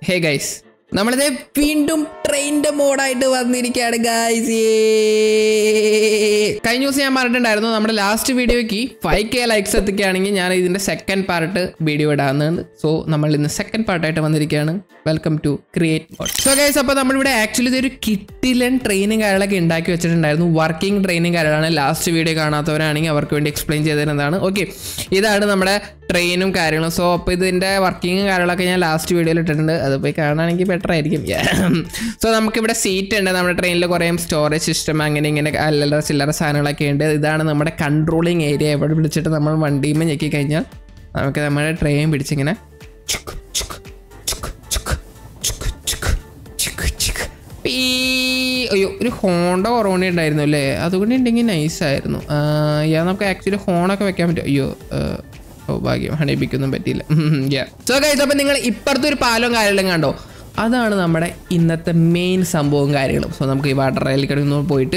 Hey guys നമ്മളിത് വീണ്ടും ട്രെയിനിന്റെ മോഡായിട്ട് വന്നിരിക്കുകയാണ് ഗൈസ് കഴിഞ്ഞ ദിവസം ഞാൻ പറഞ്ഞിട്ടുണ്ടായിരുന്നു നമ്മുടെ ലാസ്റ്റ് വീഡിയോയ്ക്ക് ഫൈവ് കെ ലൈക്സ് എത്തിക്കുകയാണെങ്കിൽ ഞാൻ ഇതിന്റെ സെക്കൻഡ് പാർട്ട് വീഡിയോ ഇടാവുന്നതാണ് സോ നമ്മൾ ഇന്ന് സെക്കൻഡ് പാർട്ടായിട്ട് വന്നിരിക്കുകയാണ് welcome to create mode so guys അപ്പോൾ നമ്മളിവിടെ ആക്ച്വലി ഇതൊരു കിട്ടിലൻ ട്രെയിനും കാര്യങ്ങളൊക്കെ ഉണ്ടാക്കി വെച്ചിട്ടുണ്ടായിരുന്നു വർക്കിംഗ് ട്രെയിനും കാര്യങ്ങളാണ് ലാസ്റ്റ് വീഡിയോ കാണാത്തവരാണെങ്കിൽ അവർക്ക് വേണ്ടി എക്സ്പ്ലെയിൻ ചെയ്തതാണ് ഓക്കെ ഇതാണ് നമ്മുടെ ട്രെയിനും കാര്യങ്ങളും സോ അപ്പോൾ ഇതിൻ്റെ വർക്കിങ്ങും കാര്യങ്ങളൊക്കെ ഞാൻ ലാസ്റ്റ് വീഡിയോയിൽ ഇട്ടിട്ടുണ്ട് അത് പോയി കാണുകയാണെങ്കിൽ ബെറ്റർ ആയിരിക്കും സോ നമുക്കിവിടെ സീറ്റ് ഉണ്ട് നമ്മുടെ ട്രെയിനിൽ കുറേ സ്റ്റോറേജ് സിസ്റ്റം അങ്ങനെ ഇങ്ങനെ അല്ലറ ചില്ലറ സാധനങ്ങളൊക്കെ ഉണ്ട് ഇതാണ് നമ്മുടെ കൺട്രോളിങ് ഏരിയ എവിടെ പിടിച്ചിട്ട് നമ്മൾ വണ്ടിയുമ്പോൾ ഞെക്കി കഴിഞ്ഞാൽ നമുക്ക് നമ്മുടെ ട്രെയിൻ പിടിച്ചിങ്ങനെ ചുക്ക് ചുക്ക് ചുക്ക് ചുക്ക് ചുക്ക് ചുക്ക് ചുക്ക് ചുക്ക് പീ. അയ്യോ ഒരു ഹോണ്ട കൊറോണ ഉണ്ടായിരുന്നു അല്ലേ അതുകൊണ്ട് ഉണ്ടെങ്കിൽ നൈസായിരുന്നു യാ നമുക്ക് ആക്ച്വലി ഹോണൊക്കെ വെക്കാൻ പറ്റും അയ്യോ ആ, ഓ ഭാഗ്യം ഹണിപ്പിക്കൊന്നും പറ്റിയില്ല സോ ഗൈസ് അപ്പം നിങ്ങൾ ഇപ്പുറത്തെ ഒരു പാലവും കാര്യങ്ങളും കണ്ടോ അതാണ് നമ്മുടെ ഇന്നത്തെ മെയിൻ സംഭവവും കാര്യങ്ങളും സോ നമുക്ക് ഈ വാട്ടർ റെയിൽ കിടന്നു പോയിട്ട്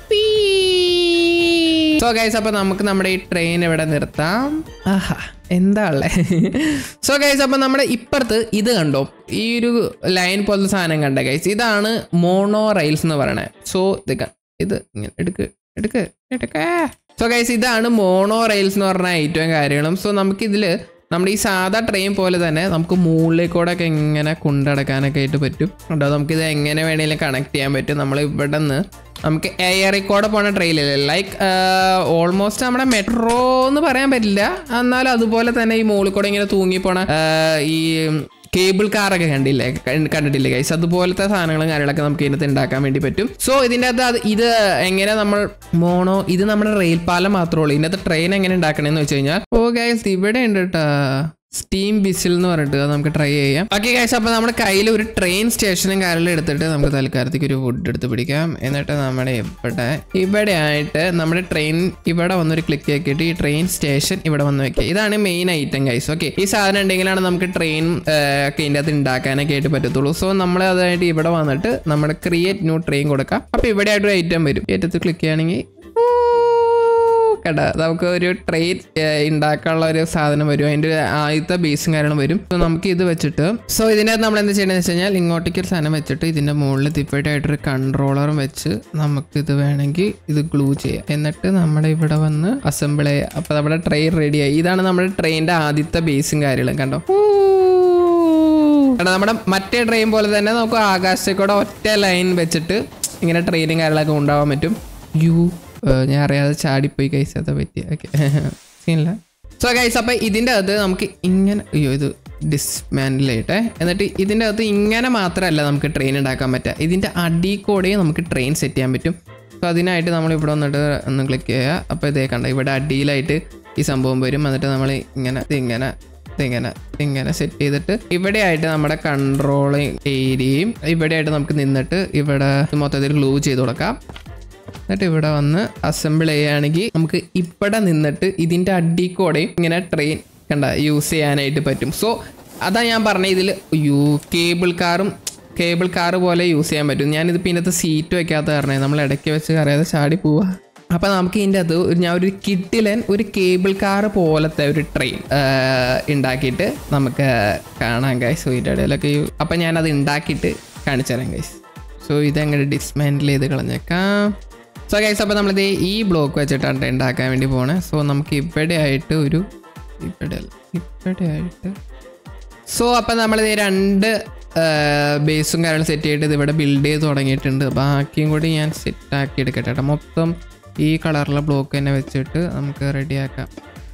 സോ ഗൈസ് അപ്പോൾ നമുക്ക് നമ്മുടെ ഈ ട്രെയിൻ ഇവിടെ നിർത്താം ആഹാ എന്താ ഉള്ളേ സോ ഗൈസ് അപ്പോൾ നമ്മുടെ ഇപ്പുറത്ത് ഇത് കണ്ടോ ഈ ഒരു ലൈൻ പോലത്തെ സാധനം കണ്ട ഗൈസ് ഇതാണ് മോണോ റെയിൽസ് എന്ന് പറയണേ സോ ഇത് ക- ഇത് ഇങ്ങനെ എടുക്ക് എടുക്ക് എടുക്കേ സോ ഗൈസ് ഇതാണ് മോണോ റെയിൽസ് എന്ന് പറഞ്ഞ ഏറ്റവും കാര്യങ്ങളും സോ നമുക്കിതിൽ നമ്മുടെ ഈ സാധാ ട്രെയിൻ പോലെ തന്നെ നമുക്ക് മുകളിലേക്കൂടെ ഒക്കെ ഇങ്ങനെ കൊണ്ടടക്കാനൊക്കെ ആയിട്ട് പറ്റും കേട്ടോ നമുക്കിത് എങ്ങനെ വേണമെങ്കിലും കണക്ട് ചെയ്യാൻ പറ്റും നമ്മൾ ഇവിടെ നിന്ന് നമുക്ക് എയറിൽ കൂടെ പോണ ട്രെയിനില്ലേ ലൈക്ക് ഓൾമോസ്റ്റ് നമ്മുടെ മെട്രോ എന്ന് പറയാൻ പറ്റില്ല എന്നാലും അതുപോലെ തന്നെ ഈ മുകളിൽ കൂടെ ഇങ്ങനെ തൂങ്ങി പോണ ആ, ഈ കേബിൾ കാറൊക്കെ കണ്ടില്ലേ കണ്ട്- കണ്ടിട്ടില്ലേ ഗൈസ് അതുപോലത്തെ സാധനങ്ങളും കാര്യങ്ങളൊക്കെ നമുക്ക് ഇതിനകത്ത് ഉണ്ടാക്കാൻ വേണ്ടി പറ്റും സോ ഇതിൻ്റെ അകത്ത് അത് ഇത് എങ്ങനെ നമ്മൾ മോണോ ഇത് നമ്മുടെ റെയിൽ പാലം മാത്രമേ ഉള്ളൂ ഇതിനകത്ത് ട്രെയിൻ എങ്ങനെ ഉണ്ടാക്കണമെന്ന് വെച്ച് കഴിഞ്ഞാൽ ഓ ഗൈസ് ഇവിടെ ഉണ്ട് കേട്ടാ സ്റ്റീം വിസിൽ എന്ന് പറഞ്ഞിട്ട് അത് നമുക്ക് ട്രൈ ചെയ്യാം ഓക്കെ ഗൈസ് അപ്പോൾ നമ്മുടെ കയ്യിൽ ഒരു ട്രെയിൻ സ്റ്റേഷനും കാര്യങ്ങളും എടുത്തിട്ട് നമുക്ക് തൽക്കാലത്തേക്ക് ഒരു വുഡ് എടുത്ത് പിടിക്കാം എന്നിട്ട് നമ്മുടെ ഇവിടെ ഇവിടെ ആയിട്ട് നമ്മുടെ ട്രെയിൻ ഇവിടെ വന്നൊരു ക്ലിക്ക് ആക്കിയിട്ട് ഈ ട്രെയിൻ സ്റ്റേഷൻ ഇവിടെ വന്ന് വെക്കുക ഇതാണ് മെയിൻ ഐറ്റം ഗൈസ് ഓക്കെ ഈ സാധനം ഉണ്ടെങ്കിലാണ് നമുക്ക് ട്രെയിൻ ഒക്കെ ഇതിൻ്റെ അകത്ത് ഉണ്ടാക്കാനൊക്കെ ആയിട്ട് പറ്റത്തുള്ളൂ സോ നമ്മൾ അതായിട്ട് ഇവിടെ വന്നിട്ട് നമ്മുടെ ക്രിയേറ്റ് ന്യൂ ട്രെയിൻ കൊടുക്കാം അപ്പോൾ ഇവിടെ ആയിട്ട് ഒരു ഐറ്റം വരും ഏറ്റത്ത് ക്ലിക്ക് ചെയ്യുകയാണെങ്കിൽ കേട്ടോ നമുക്ക് ഒരു ട്രെയിൻ ഉണ്ടാക്കാനുള്ള ഒരു സാധനം വരും അതിൻ്റെ ഒരു ആദ്യത്തെ ബേസും കാര്യങ്ങളും വരും സോ നമുക്ക് ഇത് വെച്ചിട്ട് സോ ഇതിനകത്ത് നമ്മൾ എന്താ ചെയ്യണമെന്ന് വെച്ച് കഴിഞ്ഞാൽ ഇങ്ങോട്ടേക്ക് ഒരു സാധനം വെച്ചിട്ട് ഇതിൻ്റെ മുകളിൽ തിപ്പട്ടായിട്ടൊരു കൺട്രോളറും വെച്ച് നമുക്ക് ഇത് വേണമെങ്കിൽ ഇത് ഗ്ലൂ ചെയ്യാം എന്നിട്ട് നമ്മുടെ ഇവിടെ വന്ന് അസംബിൾ ചെയ്യുക അപ്പോൾ നമ്മുടെ ട്രെയിൻ റെഡിയായി ഇതാണ് നമ്മുടെ ട്രെയിനിൻ്റെ ആദ്യത്തെ ബേസും കാര്യങ്ങളും കണ്ടോ കാരണം നമ്മുടെ മറ്റേ ട്രെയിൻ പോലെ തന്നെ നമുക്ക് ആകാശത്തിൽ കൂടെ ഒറ്റ ലൈൻ വെച്ചിട്ട് ഇങ്ങനെ ട്രെയിനും കാര്യങ്ങളൊക്കെ ഉണ്ടാവാൻ പറ്റും യു ഏഹ് ഞാൻ അറിയാതെ ചാടിപ്പോയി കൈസ് അത് പറ്റി ഓക്കെ സീനില്ല സോ കൈസ് അപ്പം ഇതിൻ്റെ അകത്ത് നമുക്ക് ഇങ്ങനെ അയ്യോ ഇത് ഡിസ്മാൻഡിൽ ചെയ്യട്ടെ എന്നിട്ട് ഇതിൻ്റെ അകത്ത് ഇങ്ങനെ മാത്രമല്ല നമുക്ക് ട്രെയിൻ ഉണ്ടാക്കാൻ പറ്റുക ഇതിൻ്റെ അടി കൂടെയും നമുക്ക് ട്രെയിൻ സെറ്റ് ചെയ്യാൻ പറ്റും സോ അതിനായിട്ട് നമ്മൾ ഇവിടെ വന്നിട്ട് ഒന്ന് ക്ലിക്ക് ചെയ്യുക അപ്പോൾ ഇതേ കണ്ട ഇവിടെ അടിയിലായിട്ട് ഈ സംഭവം വരും എന്നിട്ട് നമ്മൾ ഇങ്ങനെ ഇതിങ്ങനെ ഇതിങ്ങനെ ഇങ്ങനെ സെറ്റ് ചെയ്തിട്ട് ഇവിടെ ആയിട്ട് നമ്മുടെ കൺട്രോളിങ് ഏരിയയും ഇവിടെ ആയിട്ട് നമുക്ക് നിന്നിട്ട് ഇവിടെ മൊത്തത്തിൽ ഗ്ലൂ ചെയ്ത് കൊടുക്കാം എന്നിട്ട് ഇവിടെ വന്ന് അസംബിൾ ചെയ്യുകയാണെങ്കിൽ നമുക്ക് ഇവിടെ നിന്നിട്ട് ഇതിൻ്റെ അടിക്കൂടെയും ഇങ്ങനെ ട്രെയിൻ കണ്ട യൂസ് ചെയ്യാനായിട്ട് പറ്റും സോ അതാ ഞാൻ പറഞ്ഞ ഇതിൽ യൂ കേബിൾ കാറും കേബിൾ കാറ് പോലെ യൂസ് ചെയ്യാൻ പറ്റും ഞാനിത് പിന്നത്തെ സീറ്റ് വെക്കാത്ത കാരണം നമ്മൾ ഇടയ്ക്ക് വെച്ച് അറിയാതെ ചാടി പോവാ അപ്പം നമുക്ക് ഇതിൻ്റെ അത് ഒരു- ഞാൻ ഒരു കിട്ടിലൻ ഒരു കേബിൾ കാർ പോലത്തെ ഒരു ട്രെയിൻ ഉണ്ടാക്കിയിട്ട് നമുക്ക് കാണാം ഗൈസ് സോ ഇതിൻ്റെ ഇടയിലൊക്കെ യു- അപ്പം ഞാനത് ഉണ്ടാക്കിയിട്ട് കാണിച്ചു തരാം ഗൈസ് സോ ഇതങ്ങനെ ഡിസ്മാൻഡിൽ ചെയ്ത് കളഞ്ഞേക്കാം സോ ഗൈസ് അപ്പോൾ നമ്മളിത് ഈ ബ്ലോക്ക് വെച്ചിട്ടാണ് ഉണ്ടാക്കാൻ വേണ്ടി പോണേ സോ നമുക്ക് ഇവിടെ ആയിട്ട് ഒരു ഇവിടെ അല്ല, ഇവിടെ ആയിട്ട് സോ അപ്പം നമ്മളിത് രണ്ട് ബേസും കാര്യങ്ങളും സെറ്റ് ചെയ്തിട്ട് ഇത് ഇവിടെ ബിൽഡ് ചെയ്ത് തുടങ്ങിയിട്ടുണ്ട് ബാക്കിയും കൂടി ഞാൻ സെറ്റ് ആക്കി എടുക്കട്ടെ കേട്ടോ മൊത്തം ഈ കളറിലെ ബ്ലോക്ക് തന്നെ വെച്ചിട്ട് നമുക്ക് റെഡിയാക്കാം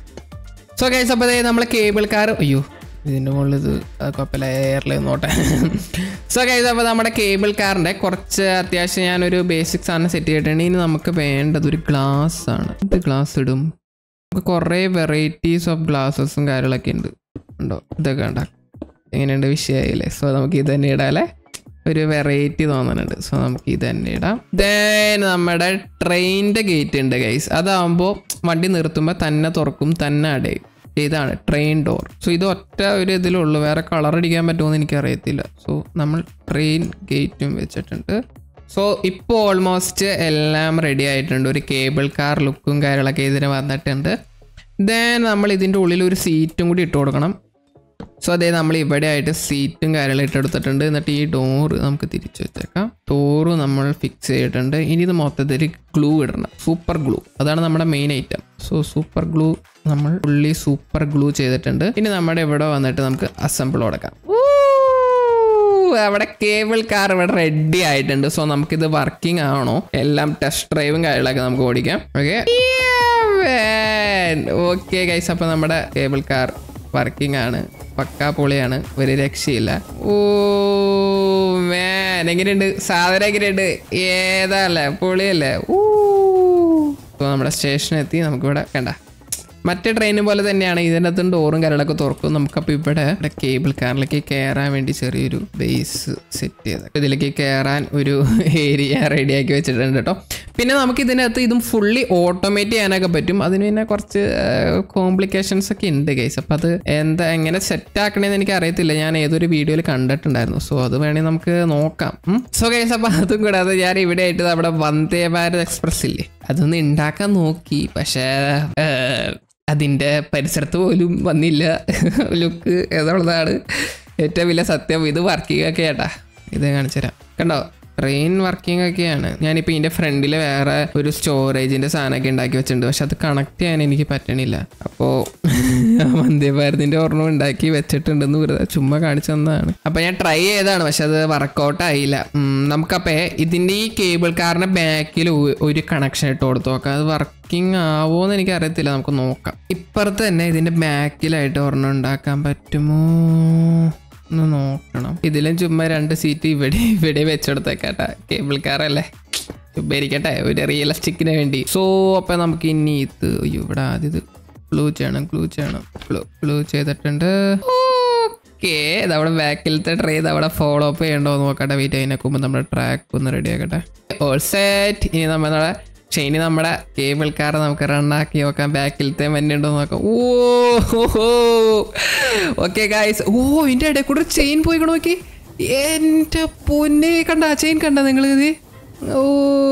സോ ഗൈസ് അപ്പോൾ നമ്മൾ കേബിൾ കാർ അയ്യോ ഇതിൻ്റെ മുകളിൽ ഇത് കുഴപ്പമില്ല എയറിൽ നോട്ടെ സോ ഗൈസ് അപ്പോൾ നമ്മുടെ കേബിൾ കാറിൻ്റെ കുറച്ച് അത്യാവശ്യം ഞാനൊരു ബേസിക് സാധനം സെറ്റ് ചെയ്തിട്ടുണ്ട് ഇനി നമുക്ക് വേണ്ടത് ഒരു ഗ്ലാസ് ആണ് ഇത് ഗ്ലാസ് ഇടും നമുക്ക് കുറേ വെറൈറ്റീസ് ഓഫ് ഗ്ലാസസും കാര്യങ്ങളൊക്കെ ഉണ്ട് ഉണ്ടോ ഇതൊക്കെ ഉണ്ടോ എങ്ങനെയുണ്ട് വിഷയമായില്ലേ സോ നമുക്ക് ഇത് തന്നെ ഇടാല്ലേ ഒരു വെറൈറ്റി തോന്നുന്നുണ്ട് സോ നമുക്ക് ഇത് തന്നെ ഇടാം ദെൻ നമ്മുടെ ട്രെയിനിൻ്റെ ഗേറ്റ് ഉണ്ട് ഗൈസ് അതാകുമ്പോൾ വണ്ടി നിർത്തുമ്പോൾ തന്നെ തുറക്കും തന്നെ അടയും ഇതാണ് ട്രെയിൻ ഡോർ സോ ഇത് ഒറ്റ ഒരു ഇതിലുള്ളൂ വേറെ കളർ അടിക്കാൻ പറ്റുമോ എന്ന് എനിക്കറിയത്തില്ല സോ നമ്മൾ ട്രെയിൻ ഗേറ്റും വെച്ചിട്ടുണ്ട് സോ ഇപ്പോൾ ഓൾമോസ്റ്റ് എല്ലാം റെഡി ആയിട്ടുണ്ട് ഒരു കേബിൾ കാർ ലുക്കും കാര്യങ്ങളൊക്കെ ഇതിന് വന്നിട്ടുണ്ട് ദെൻ നമ്മൾ ഇതിൻ്റെ ഉള്ളിൽ ഒരു സീറ്റും കൂടി ഇട്ട് കൊടുക്കണം സോ അതേ നമ്മൾ ഇവിടെ ആയിട്ട് സീറ്റും കാര്യങ്ങളും ഇട്ടെടുത്തിട്ടുണ്ട് എന്നിട്ട് ഈ ഡോറ് നമുക്ക് തിരിച്ചു വെച്ചേക്കാം ഡോറ് നമ്മൾ ഫിക്സ് ചെയ്തിട്ടുണ്ട് ഇനി ഇത് മൊത്തത്തിൽ ഗ്ലൂ ഇടണം സൂപ്പർ ഗ്ലൂ അതാണ് നമ്മുടെ main item so super glue നമ്മൾ ഫുള്ളി സൂപ്പർ ഗ്ലൂ ചെയ്തിട്ടുണ്ട് ഇനി നമ്മുടെ ഇവിടെ വന്നിട്ട് നമുക്ക് അസംബിൾ കൊടുക്കാം ഊ, അവിടെ കേബിൾ കാർ ഇവിടെ റെഡി ആയിട്ടുണ്ട് സോ നമുക്കിത് വർക്കിംഗ് ആണോ എല്ലാം ടെസ്റ്റ് ഡ്രൈവും കാര്യങ്ങളൊക്കെ നമുക്ക് ഓടിക്കാം ഓക്കെ ഓക്കെ ഗൈസ് അപ്പൊ നമ്മുടെ കേബിൾ കാർ വർക്കിംഗ് ആണ് പക്കാ പൊളിയാണ് ഒരു രക്ഷയില്ല ഓ മാൻ എങ്ങനെയുണ്ട് സാധനം എങ്ങനെയുണ്ട് ഏതാല്ലേ പൊളിയല്ലേ ഊ ഇപ്പോൾ നമ്മുടെ സ്റ്റേഷനെത്തി നമുക്കിവിടെ കണ്ട മറ്റേ ട്രെയിൻ പോലെ തന്നെയാണ് ഇതിൻ്റെ അകത്തും ഡോറും കാര്യങ്ങളൊക്കെ തുറക്കും നമുക്കപ്പോൾ ഇവിടെ ഇവിടെ കേബിൾ കാറിലേക്ക് കയറാൻ വേണ്ടി ചെറിയൊരു ബേസ് സെറ്റ് ചെയ്ത് ഇതിലേക്ക് കയറാൻ ഒരു ഏരിയ റെഡിയാക്കി വെച്ചിട്ടുണ്ട് കേട്ടോ പിന്നെ നമുക്ക് ഇതിനകത്ത് ഇതും ഫുള്ളി ഓട്ടോമേറ്റ് ചെയ്യാനൊക്കെ പറ്റും അതിന് പിന്നെ കുറച്ച് കോംപ്ലിക്കേഷൻസ് ഒക്കെ ഉണ്ട് ഗൈസ് അപ്പം അത് എന്താ എങ്ങനെ സെറ്റ് ആക്കണേന്ന് എനിക്ക് അറിയത്തില്ല ഞാൻ ഏതൊരു വീഡിയോയിൽ കണ്ടിട്ടുണ്ടായിരുന്നു സോ അത് വേണമെങ്കിൽ നമുക്ക് നോക്കാം സോ ഗൈസ് അപ്പം അതും കൂടാതെ ഞാൻ ഇവിടെ ആയിട്ട് നമ്മുടെ വന്ദേ ഭാരത് എക്സ്പ്രസ് ഇല്ലേ അതൊന്ന് ഉണ്ടാക്കാൻ നോക്കി പക്ഷേ ഏഹ്, അതിൻ്റെ പരിസരത്ത് പോലും വന്നില്ല ലുക്ക് എന്നുള്ളതാണ് ഏറ്റവും വലിയ സത്യം ഇത് വർക്കിംഗ് ഒക്കെ ഏട്ടാ ഇത് കാണിച്ചു തരാം കണ്ടോ ട്രെയിൻ വർക്കിംഗ് ഒക്കെയാണ് ഞാനിപ്പോൾ ഇതിൻ്റെ ഫ്രണ്ടിൽ വേറെ ഒരു സ്റ്റോറേജിൻ്റെ സാധനമൊക്കെ ഉണ്ടാക്കി വെച്ചിട്ടുണ്ട് പക്ഷെ അത് കണക്ട് ചെയ്യാൻ എനിക്ക് പറ്റണില്ല അപ്പോൾ വന്ദേ ഭാരതിൻ്റെ ഒരെണ്ണം ഉണ്ടാക്കി വെച്ചിട്ടുണ്ടെന്ന് വെറുതെ ചുമ്മാ കാണിച്ചു തന്നതാണ് അപ്പോൾ ഞാൻ ട്രൈ ചെയ്തതാണ് പക്ഷെ അത് വർക്കൗട്ട് ആയില്ല ഉം, നമുക്കപ്പോൾ ഇതിൻ്റെ ഈ കേബിൾ കാറിൻ്റെ ബാക്കിൽ ഒരു കണക്ഷൻ ഇട്ട് കൊടുത്തു നോക്കാം അത് വർക്കിംഗ് ആവോന്ന് എനിക്ക് അറിയത്തില്ല നമുക്ക് നോക്കാം ഇപ്പുറത്ത് തന്നെ ഇതിൻ്റെ ബാക്കിലായിട്ട് ഒരെണ്ണം ഉണ്ടാക്കാൻ പറ്റുമോ ഒന്ന് നോക്കണം ഇതിലും ചുമ്മാ രണ്ട് സീറ്റ് ഇവിടെ ഇവിടെ വെച്ചെടുത്തേക്കാട്ടാ കേബിൾ കാറല്ലേ ചുമ്മാ ഇരിക്കട്ടെ ഒരു റിയലിസ്റ്റിക്കിന് വേണ്ടി സോ അപ്പൊ നമുക്ക് ഇനി ഇത് അയ്യോ ഇവിടെ ആദ്യം ഇത് ഗ്ലൂ ചെയ്യണം ഗ്ലൂ ചെയ്യണം ഗ്ലൂ ഗ്ലൂ ചെയ്തിട്ടുണ്ട് ഓക്കെ നമ്മുടെ ബാക്കിലത്തെ ട്രേ അവിടെ ഫോളോ അപ്പ് ചെയ്യണ്ടോ എന്ന് നോക്കട്ടെ വെയിറ്റ് അതിനൊക്കെ മുമ്പ് നമ്മുടെ ട്രാക്ക് ഒന്ന് റെഡി ആക്കട്ടെ ഓൾ സെറ്റ് ഇനി നമ്മുടെ പക്ഷേ ഇനി നമ്മുടെ കേബിൾ കാർ നമുക്ക് റണ്ണാക്കി നോക്കാം ബാക്കിലത്തെ മഞ്ഞുണ്ടോ നോക്കാം ഓ ഓക്കെ ഗായ്സ് ഓ ഇതിൻ്റെ ഇടയിൽ കൂടെ ചെയിൻ പോയി നോക്കി എൻ്റെ പൊന്നെ കണ്ട ചെയിൻ കണ്ട നിങ്ങൾ ഇത് ഓ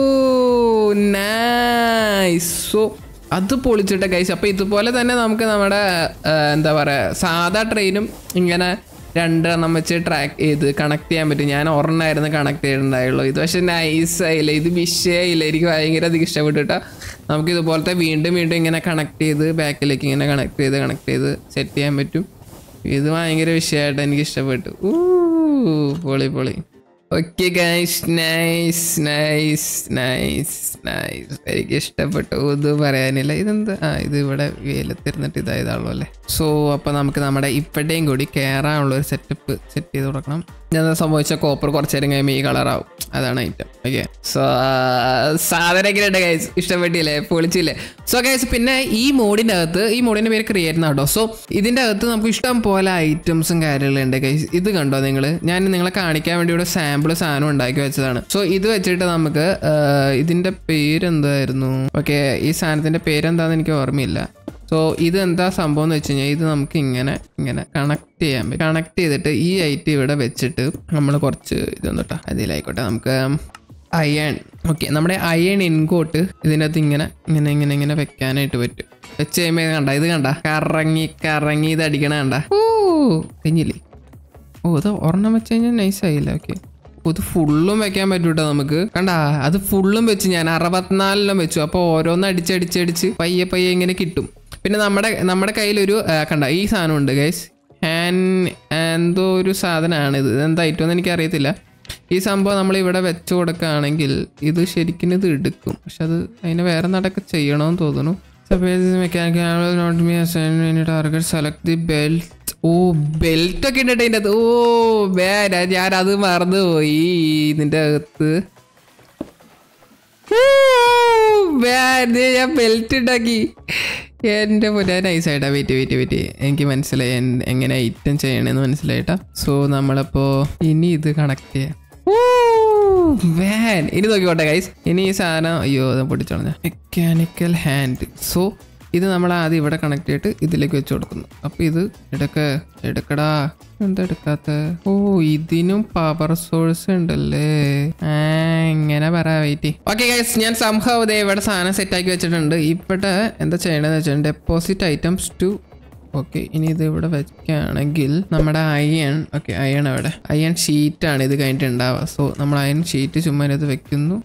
നൈസ് സോ അത് പൊളിച്ചിട്ട് ഗൈസ് അപ്പോൾ ഇതുപോലെ തന്നെ നമുക്ക് നമ്മുടെ ആ, എന്താ പറയുക സാധാ ട്രെയിനും ഇങ്ങനെ രണ്ടെണ്ണം വെച്ച് ട്രാക്ക് ചെയ്ത് കണക്ട് ചെയ്യാൻ പറ്റും ഞാൻ ഒരെണ്ണമായിരുന്നു കണക്ട് ചെയ്തിട്ടുണ്ടായുള്ളൂ ഇത് പക്ഷെ നൈസ് ആയില്ല ഇത് വിഷയമില്ല എനിക്ക് ഭയങ്കര അധികം ഇഷ്ടപ്പെട്ടു കേട്ടോ നമുക്ക് ഇതുപോലത്തെ വീണ്ടും വീണ്ടും ഇങ്ങനെ കണക്ട് ചെയ്ത് ബാക്കിലേക്ക് ഇങ്ങനെ കണക്ട് ചെയ്ത് കണക്ട് ചെയ്ത് സെറ്റ് ചെയ്യാൻ പറ്റും ഇത് ഭയങ്കര വിഷയമായിട്ട് എനിക്ക് ഇഷ്ടപ്പെട്ടു ഊ പൊളി പൊളി okay guys nice nice nice nice എനിക്ക് ഇഷ്ടപ്പെട്ടു ഇത് പറയാനില്ല ഇതെന്താ ആ ഇത് ഇവിടെ വെയിലത്തിരുന്നിട്ട് ഇതായതാണല്ലോ അല്ലേ സോ അപ്പോൾ നമുക്ക് നമ്മുടെ ഇവിടെയും കൂടി കയറാനുള്ള ഒരു സെറ്റപ്പ് സെറ്റ് ചെയ്ത് കൊടുക്കണം ഞാൻ സംഭവിച്ച കോപ്പർ കുറച്ച് നേരം കഴിയുമ്പോൾ ഈ കളറാവും അതാണ് ഐറ്റം ഓക്കെ സോ സാധനം എങ്ങനെയുണ്ട് ഗൈസ് ഇഷ്ടപ്പെട്ടില്ലേ പൊളിച്ചില്ലേ സോ ഗൈസ് പിന്നെ ഈ മോഡിൻ്റെ അകത്ത് ഈ മോഡിൻ്റെ പേര് ക്രിയേറ്റ് കേട്ടോ സോ ഇതിൻ്റെ അകത്ത് നമുക്ക് ഇഷ്ടം പോലെ ഐറ്റംസും കാര്യങ്ങളും ഉണ്ട് ഗൈസ് ഇത് കണ്ടോ നിങ്ങൾ ഞാൻ നിങ്ങളെ കാണിക്കാൻ വേണ്ടി ഇവിടെ സാമ്പിൾ സാധനം ഉണ്ടാക്കി വെച്ചതാണ് സോ ഇത് വെച്ചിട്ട് നമുക്ക് ആ, ഇതിൻ്റെ പേരെന്തായിരുന്നു ഓക്കെ ഈ സാധനത്തിൻ്റെ പേരെന്താന്ന് എനിക്ക് ഓർമ്മയില്ല സോ ഇത് എന്താ സംഭവം എന്ന് വെച്ച് കഴിഞ്ഞാൽ ഇത് നമുക്ക് ഇങ്ങനെ ഇങ്ങനെ കണക്ട് ചെയ്യാൻ പറ്റും കണക്ട് ചെയ്തിട്ട് ഈ ഐറ്റം ഇവിടെ വെച്ചിട്ട് നമ്മൾ കുറച്ച് ഇതൊന്നും കേട്ടോ അതിലായിക്കോട്ടെ നമുക്ക് അയൺ ഓക്കെ നമ്മുടെ അയൺ ഇൻകോട്ട് ഇതിനകത്ത് ഇങ്ങനെ ഇങ്ങനെ ഇങ്ങനെ ഇങ്ങനെ വെക്കാനായിട്ട് പറ്റും വെച്ച് കഴിയുമ്പോൾ ഇത് കണ്ട ഇത് കണ്ട കറങ്ങി കറങ്ങി ഇത് അടിക്കണ കണ്ട ഓ കഴിഞ്ഞില്ലേ ഓ ഇത് ഒരെണ്ണം വെച്ച് കഴിഞ്ഞാൽ നൈസ് ആയില്ല ഓക്കെ ഇത് ഫുള്ളും വെക്കാൻ പറ്റൂട്ടോ നമുക്ക് കണ്ട അത് ഫുള്ളും വെച്ച് ഞാൻ അറുപത്തിനാലിലും വെച്ചു അപ്പോൾ ഓരോന്ന് അടിച്ചടിച്ചടിച്ച് പയ്യെ പയ്യെ ഇങ്ങനെ കിട്ടും പിന്നെ നമ്മുടെ നമ്മുടെ കയ്യിലൊരു ആ, കണ്ട ഈ സാധനം ഉണ്ട് ഗൈസ് ഹാൻഡ് എന്തോ ഒരു സാധനമാണ് ഇത് എന്താ ഐറ്റം എനിക്ക് അറിയത്തില്ല ഈ സംഭവം നമ്മൾ ഇവിടെ വെച്ച് കൊടുക്കുകയാണെങ്കിൽ ഇത് ശരിക്കും ഇത് എടുക്കും പക്ഷെ അത് അതിന് വേറെ നടക്കെ ചെയ്യണമെന്ന് തോന്നുന്നു target select the belt oh belt ഒക്കെ ഉണ്ട് അതിൻ്റെ അകത്ത് ഓ വേറെ ഞാൻ അത് മറന്നു പോയി ഇതിൻ്റെ അകത്ത് ഊ, man, ദേ ഞാൻ ബെൽറ്റ് ഉണ്ടാക്കി എൻ്റെ പോലെ നൈസായിട്ടാ വെയിറ്റ് വെയിറ്റ് വെയിറ്റ് എനിക്ക് മനസ്സിലായി എൻ- എങ്ങനെ ഐറ്റം ചെയ്യണമെന്ന് മനസ്സിലായിട്ടാ സോ നമ്മളപ്പോൾ ഇനി ഇത് കണക്ട് ചെയ്യാം വാൻ ഇനി നോക്കിക്കോട്ടെ ഗൈസ് ഇനി ഈ സാധനം അയ്യോ അത് പൊട്ടിച്ചോളഞ്ഞ മെക്കാനിക്കൽ ഹാൻഡ് സോ ഇത് നമ്മൾ ആദ്യം ഇവിടെ കണക്ട് ചെയ്തിട്ട് ഇതിലേക്ക് വെച്ച് കൊടുക്കുന്നു അപ്പൊ ഇത് എടുക്ക എടുക്കടാ എന്താ എടുക്കാത്ത ഓ ഇതിനും പവർ സോഴ്സ് ഉണ്ടല്ലേ ആ ഇങ്ങനെ പറ വെയിറ്റ് ഓക്കെ ഗൈസ് ഞാൻ സംഭവം ദേ ഇവിടെ സാധനം സെറ്റ് ആക്കി വെച്ചിട്ടുണ്ട് ഇവിടെ എന്താ ചെയ്യണമെന്ന് വെച്ചാൽ ഡെപ്പോസിറ്റ് ഐറ്റംസ് ടു ഓക്കെ ഇനി ഇത് ഇവിടെ വെക്കുകയാണെങ്കിൽ നമ്മുടെ അയൺ ഓക്കെ അയൺ അവിടെ അയൺ ഷീറ്റാണ് ഇത് കഴിഞ്ഞിട്ട് ഉണ്ടാവുക സോ നമ്മൾ അയൺ ഷീറ്റ് ചുമ്മാ ഇതിനകത്ത് വെക്കുന്നു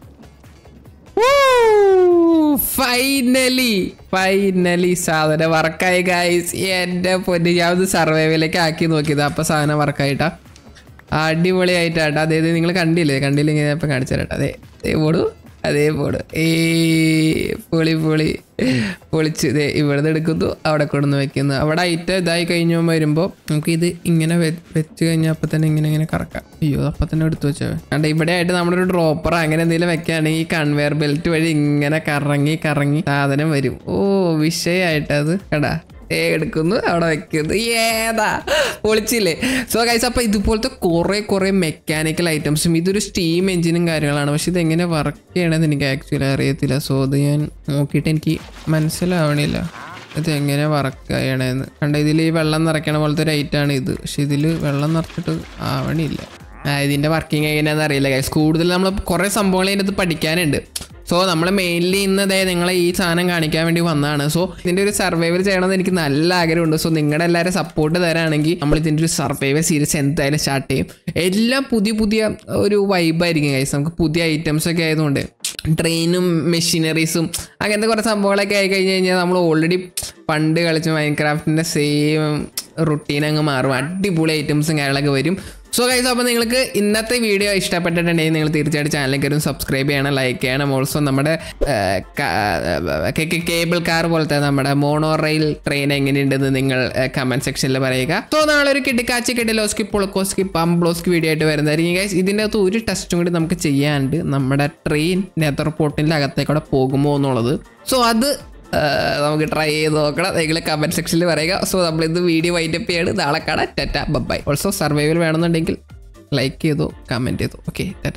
ഫൈനലി ഫൈനലി സാധനം വർക്കായി ഗൈസ് എൻ്റെ പൊന്ന് ഞാൻ ഒന്ന് സർവൈവിലേക്ക് ആക്കി നോക്കിയത് അപ്പോൾ സാധനം വർക്കായിട്ടാ അടിപൊളിയായിട്ടാട്ടോ അതായത് നിങ്ങൾ കണ്ടില്ലേ കണ്ടില്ലെങ്കിൽ ഞാൻ ഇപ്പം കാണിച്ചു തരട്ടെ അതെ അതേ പോടു അതേ പോടു ഏ പൊളി പൊളി പൊളിച്ച് ഇതേ ഇവിടുന്ന് എടുക്കുന്നു അവിടെ കൊണ്ടുവന്ന് വെക്കുന്നു അവിടെ ഐറ്റം ഇതായി കഴിഞ്ഞ് വരുമ്പോൾ നമുക്ക് ഇത് ഇങ്ങനെ വെ- വെച്ച് കഴിഞ്ഞാൽ അപ്പം തന്നെ ഇങ്ങനെ ഇങ്ങനെ കറക്കാം അയ്യോ അപ്പം തന്നെ എടുത്തു വെച്ചാൽ കണ്ട ഇവിടെ ആയിട്ട് നമ്മളൊരു ഡ്രോപ്പർ അങ്ങനെ എന്തെങ്കിലും വെക്കുകയാണെങ്കിൽ കൺവെയർ ബെൽറ്റ് വഴി ഇങ്ങനെ കറങ്ങി കറങ്ങി സാധനം വരും ഓ വിഷയമായിട്ട് അത് കടാ ഏ എടുക്കുന്നു അവിടെ വെക്കുന്നു ഏതാ പൊളിച്ചില്ലേ സോ ഗൈസ് അപ്പോൾ ഇതുപോലത്തെ കുറേ കുറേ മെക്കാനിക്കൽ ഐറ്റംസും ഇതൊരു സ്റ്റീം എഞ്ചിനും കാര്യങ്ങളാണ് പക്ഷെ ഇത് എങ്ങനെ വർക്ക് ചെയ്യണമെന്ന് എനിക്ക് ആക്ച്വലി അറിയത്തില്ല സോ അത് ഞാൻ നോക്കിയിട്ട് എനിക്ക് മനസ്സിലാവണില്ല ഇത് എങ്ങനെ വർക്ക് ചെയ്യണമെന്ന് കണ്ട ഇതിൽ ഈ വെള്ളം നിറയ്ക്കണ പോലത്തെ ഒരു ഐറ്റാണ് ഇത് പക്ഷെ ഇതിൽ വെള്ളം നിറച്ചിട്ട് ആവണില്ല ആ, ഇതിന്റെ വർക്കിംഗ് എങ്ങനെയാണെന്ന് അറിയില്ല ഗൈസ് കൂടുതൽ നമ്മൾ കുറേ സംഭവങ്ങൾ ഇതിനകത്ത് പഠിക്കാനുണ്ട് സോ നമ്മൾ മെയിൻലി ഇന്ന് അതായത് നിങ്ങളെ ഈ സാധനം കാണിക്കാൻ വേണ്ടി വന്നതാണ് സോ ഇതിന്റെ ഒരു സർവൈവൽ ചെയ്യണമെന്ന് എനിക്ക് നല്ല ആഗ്രഹമുണ്ട് സോ നിങ്ങളുടെ എല്ലാവരും സപ്പോർട്ട് തരാണെങ്കിൽ നമ്മൾ ഇതിന്റെ ഒരു സർവൈവൽ സീരീസ് എന്തായാലും സ്റ്റാർട്ട് ചെയ്യും എല്ലാം പുതിയ പുതിയ ഒരു വൈബായിരിക്കും ഗൈസ് നമുക്ക് പുതിയ ഐറ്റംസ് ഒക്കെ ആയതുകൊണ്ട് ട്രെയിനും മെഷീനറീസും അങ്ങനത്തെ കുറേ സംഭവങ്ങളൊക്കെ ആയി കഴിഞ്ഞ് കഴിഞ്ഞാൽ നമ്മൾ ഓൾറെഡി പണ്ട് കളിച്ച മൈൻക്രാഫ്റ്റിൻ്റെ സെയിം റുട്ടീൻ അങ്ങ് മാറും അടിപൊളി ഐറ്റംസും കാര്യങ്ങളൊക്കെ വരും സോ ഗൈസ് അപ്പോൾ നിങ്ങൾക്ക് ഇന്നത്തെ വീഡിയോ ഇഷ്ടപ്പെട്ടിട്ടുണ്ടെങ്കിൽ നിങ്ങൾ തീർച്ചയായിട്ടും ചാനൽ കയറി സബ്സ്ക്രൈബ് ചെയ്യണം ലൈക്ക് ചെയ്യണം ഓൾസോ നമ്മുടെ കേബിൾ കാർ പോലത്തെ നമ്മുടെ മോണോ റെയിൽ ട്രെയിൻ എങ്ങനെയുണ്ടെന്ന് നിങ്ങൾ കമന്റ് സെക്ഷനിൽ പറയുക സോ നാളെ ഒരു കിട്ടിക്കാച്ചി കിട്ടിലോസ്കി പൊളക്കോസ്കി പംബ്ലോസ്കി വീഡിയോ ആയിട്ട് വരുന്നതായിരിക്കും ഗൈസ് ഇതിൻ്റെ അകത്ത് ഒരു ടെസ്റ്റും കൂടി നമുക്ക് ചെയ്യാണ്ട് നമ്മുടെ ട്രെയിൻ നെതർ പോർട്ടിൻ്റെ അകത്തേക്കൂടെ പോകുമോ എന്നുള്ളത് സോ അത് ആ, നമുക്ക് ട്രൈ ചെയ്ത് നോക്കണം നിങ്ങൾ കമന്റ് സെക്ഷനിൽ പറയുക സോ നമ്മൾ ഇന്ന് വീഡിയോ വൈൻഡപ്പ് ചെയ്യാണ് നാളെ കാണാം ടാറ്റ ബൈ ഓൾസോ സർവൈവൽ വേണമെന്നുണ്ടെങ്കിൽ ലൈക്ക് ചെയ്തോ കമൻറ്റ് ചെയ്തോ ഓക്കെ ടാറ്റ